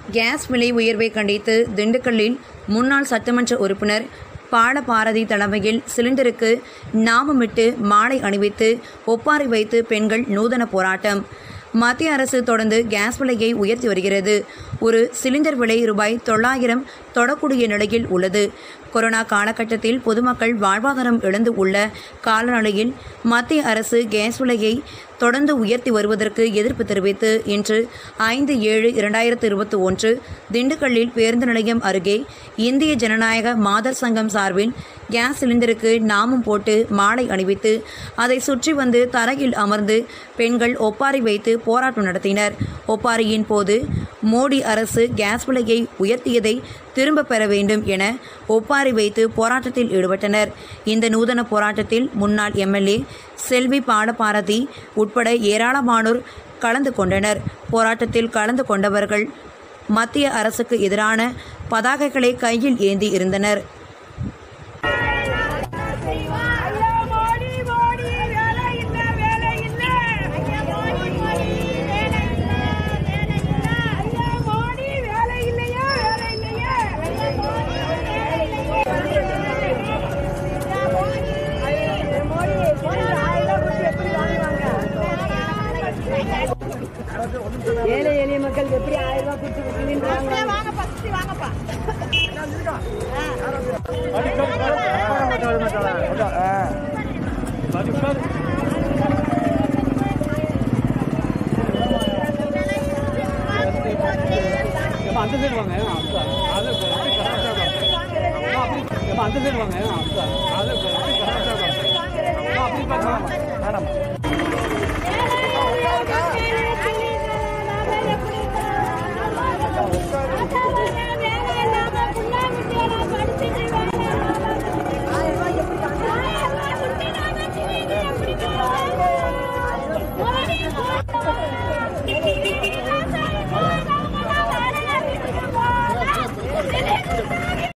case விலை உயர்வை கண்டித்து திண்டுக்கல்லில் முன்னாள் சட்டமன்ற உறுப்பினர் பாலபாரதி தலைமையில் சிலிண்டருக்கு நாமமிட்டு மாலை அணிவித்து ஒப்பாரி வைத்து பெண்கள் நூதன போராட்டம் மத்திய அரசு தொடர்ந்து கேஸ் விலையை உயர்த்தி வருகிறது ஒரு சிலிண்டர் விலை ரூபாய் தொள்ளாயிரம் தொடக்கூடிய நிலையில் உள்ளது கொரோனா காலகட்டத்தில் பொதுமக்கள் வாழ்வாதாரம் இழந்து உள்ள காலநிலையில் மத்திய அரசு கேஸ் விலையை தொடர்ந்து உயர்த்தி வருவதற்கு எதிர்ப்பு தெரிவித்து இன்று ஐந்து ஏழு இரண்டாயிரத்து இருபத்தி ஒன்று திண்டுக்கல்லில் பேருந்து நிலையம் அருகே இந்திய ஜனநாயக மாதர் சங்கம் சார்பில் கேஸ் சிலிண்டருக்கு நாமம் போட்டு மாலை அணிவித்து அதை சுற்றி வந்து தரையில் அமர்ந்து பெண்கள் ஒப்பாரி வைத்து போராட்டம் நடத்தினர் ஒப்பாரியின் போது மோடி அரசு கேஸ் விலையை உயர்த்தியதை திரும்பப் பெற வேண்டும் என ஒப்பாரி வைத்து போராட்டத்தில் ஈடுபட்டனர் இந்த நூதன போராட்டத்தில் முன்னாள் எம்எல்ஏ செல்வி பாலபாரதி உட்பட ஏராளமானோர் கலந்து கொண்டனர் போராட்டத்தில் கலந்து கொண்டவர்கள் மத்திய அரசுக்கு எதிரான பதாகைகளை கையில் ஏந்தி இருந்தனர் ஐயா மோடி மோடி வேலை இல்ல வேலை இல்ல ஐயா மோடி மோடி வேலை இல்ல வேலை இல்ல ஐயா மோடி வேலை இல்லையா வேலை இல்லையா ஐயா மோடி வேலை இல்லையா ஏழை எளிய மக்கள் எப்படி ஆயிரம் ரூபாய் கொடுத்து கொடுக்குறீங்க வாங்கப்பா சுத்தி வாங்கப்பா அந்த சைடு வாங்க அது அந்த சைடு வாங்க அது அப்படி பார்க்கலாம் மேடம்